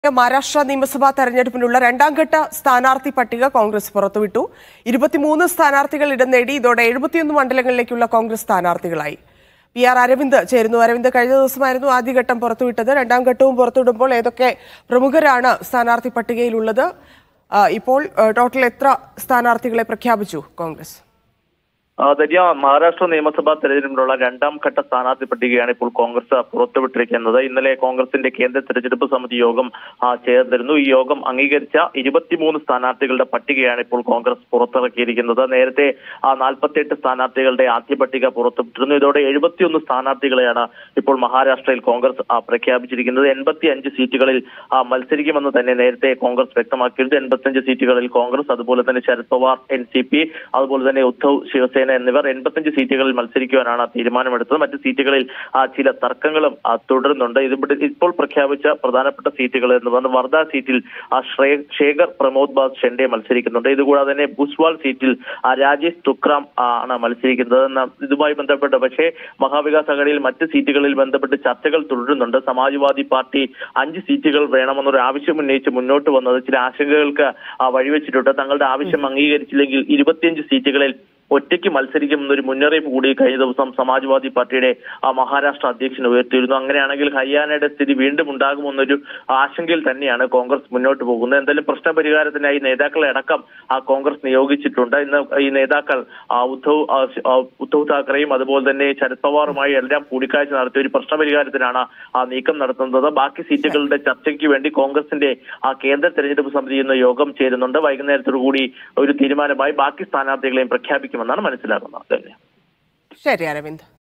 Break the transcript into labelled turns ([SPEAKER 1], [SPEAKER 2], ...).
[SPEAKER 1] മഹാരാഷ്ട്ര നിയമസഭാ തെരഞ്ഞെടുപ്പിനുള്ള രണ്ടാം ഘട്ട സ്ഥാനാർത്ഥി പട്ടിക കോൺഗ്രസ് പുറത്തുവിട്ടു ഇരുപത്തിമൂന്ന് സ്ഥാനാർത്ഥികൾ ഇടം നേടി ഇതോടെ എഴുപത്തിയൊന്ന് മണ്ഡലങ്ങളിലേക്കുള്ള കോൺഗ്രസ് സ്ഥാനാർത്ഥികളായി പി ആർ അരവിന്ദ് ചേരുന്നു അരവിന്ദ് കഴിഞ്ഞ ദിവസമായിരുന്നു ആദ്യഘട്ടം പുറത്തുവിട്ടത് രണ്ടാം ഘട്ടവും പുറത്തുവിടുമ്പോൾ ഏതൊക്കെ പ്രമുഖരാണ് സ്ഥാനാർത്ഥി പട്ടികയിലുള്ളത് ആ, ഇപ്പോൾ ആ, ടോട്ടൽ എത്ര സ്ഥാനാർത്ഥികളെ പ്രഖ്യാപിച്ചു കോൺഗ്രസ്
[SPEAKER 2] ആ, ധന്യ മഹാരാഷ്ട്ര നിയമസഭാ തെരഞ്ഞെടുപ്പിനുള്ള രണ്ടാം ഘട്ട സ്ഥാനാർത്ഥി പട്ടികയാണ് ഇപ്പോൾ കോൺഗ്രസ് പുറത്തുവിട്ടിരിക്കുന്നത് ഇന്നലെ കോൺഗ്രസിന്റെ കേന്ദ്ര തെരഞ്ഞെടുപ്പ് സമിതി യോഗം ആ, ചേർന്നിരുന്നു ഈ യോഗം അംഗീകരിച്ച ഇരുപത്തിമൂന്ന് സ്ഥാനാർത്ഥികളുടെ പട്ടികയാണ് ഇപ്പോൾ കോൺഗ്രസ് പുറത്തിറക്കിയിരിക്കുന്നത് നേരത്തെ ആ നാൽപ്പത്തിയെട്ട് സ്ഥാനാർത്ഥികളുടെ ആദ്യ പട്ടിക പുറത്തുവിട്ടിരുന്നു ഇതോടെ എഴുപത്തിയൊന്ന് സ്ഥാനാർത്ഥികളെയാണ് ഇപ്പോൾ മഹാരാഷ്ട്രയിൽ കോൺഗ്രസ് ആ, പ്രഖ്യാപിച്ചിരിക്കുന്നത് എൺപത്തി അഞ്ച് സീറ്റുകളിൽ ആ, മത്സരിക്കുമെന്ന് തന്നെ നേരത്തെ കോൺഗ്രസ് വ്യക്തമാക്കിയിരുന്നു എൺപത്തിയഞ്ച് സീറ്റുകളിൽ കോൺഗ്രസ് അതുപോലെ തന്നെ Sharad Pawar N C P അതുപോലെ തന്നെ ഉദ്ധവ് ശിവസേന എന്നിവർ എൺപത്തിയഞ്ച് സീറ്റുകളിൽ മത്സരിക്കുവാനാണ് തീരുമാനമെടുത്തത് മറ്റ് സീറ്റുകളിൽ ആ, ചില തർക്കങ്ങളും ആ, തുടരുന്നുണ്ട് ഇതിവിടെ ഇപ്പോൾ പ്രഖ്യാപിച്ച പ്രധാനപ്പെട്ട സീറ്റുകൾ എന്ന് പറഞ്ഞാൽ വർദ്ധ സീറ്റിൽ ആ, ശ്രേ- ശേഖർ പ്രമോദ് ബാസ് ഷെൻഡെ മത്സരിക്കുന്നുണ്ട് ഇതുകൂടാതെ തന്നെ ബുസ്വാൾ സീറ്റിൽ ആ, രാജേഷ് തുക്രാം ആ, ആണ് മത്സരിക്കുന്നത് എന്ന ഇതുമായി ബന്ധപ്പെട്ട് പക്ഷേ മഹാവികാസ് അഘടയിൽ മറ്റ് സീറ്റുകളിൽ ബന്ധപ്പെട്ട് ചർച്ചകൾ തുടരുന്നുണ്ട് സമാജ്വാദി പാർട്ടി അഞ്ച് സീറ്റുകൾ വേണമെന്നൊരു ആവശ്യം ഉന്നയിച്ച് മുന്നോട്ട് വന്നത് ചില ആശങ്കകൾക്ക് ആ, വഴിവെച്ചിട്ടുണ്ട് തങ്ങളുടെ ആവശ്യം അംഗീകരിച്ചില്ലെങ്കിൽ ഇരുപത്തിയഞ്ച് സീറ്റുകളിൽ ഒറ്റയ്ക്ക് മത്സരിക്കുമെന്നൊരു മുന്നറിയിപ്പ് കൂടി കഴിഞ്ഞ ദിവസം സമാജ്വാദി പാർട്ടിയുടെ ആ മഹാരാഷ്ട്ര അധ്യക്ഷൻ ഉയർത്തിയിരുന്നു അങ്ങനെയാണെങ്കിൽ ഹരിയാനയുടെ സ്ഥിതി വീണ്ടും ഉണ്ടാകുമെന്നൊരു ആശങ്കയിൽ തന്നെയാണ് കോൺഗ്രസ് മുന്നോട്ട് പോകുന്നത് എന്തായാലും പ്രശ്ന പരിഹാരത്തിനായി നേതാക്കളെ അടക്കം ആ കോൺഗ്രസ് നിയോഗിച്ചിട്ടുണ്ട് ഇന്ന് ഈ നേതാക്കൾ ആ ഉദ്ധവ് ആ, ശ- ആ, ഉദ്ധവ് താക്കറെയും അതുപോലെ തന്നെ ശരത് പവാറുമായി എല്ലാം കൂടിക്കാഴ്ച നടത്തി ഒരു പ്രശ്ന പരിഹാരത്തിനാണ് ആ നീക്കം നടത്തുന്നത് ബാക്കി സീറ്റുകളുടെ ചർച്ചയ്ക്ക് വേണ്ടി കോൺഗ്രസിന്റെ ആ കേന്ദ്ര തെരഞ്ഞെടുപ്പ് സമിതി ഇന്ന് യോഗം ചേരുന്നുണ്ട് വൈകുന്നേരത്തോടു കൂടി ഒരു തീരുമാനമായി ബാക്കി സ്ഥാനാർത്ഥികളെയും പ്രഖ്യാപിക്കുമെന്നാണ് മനസ്സിലാക്കുന്നത് ധന്യ
[SPEAKER 1] ശരി അരവിന്ദ്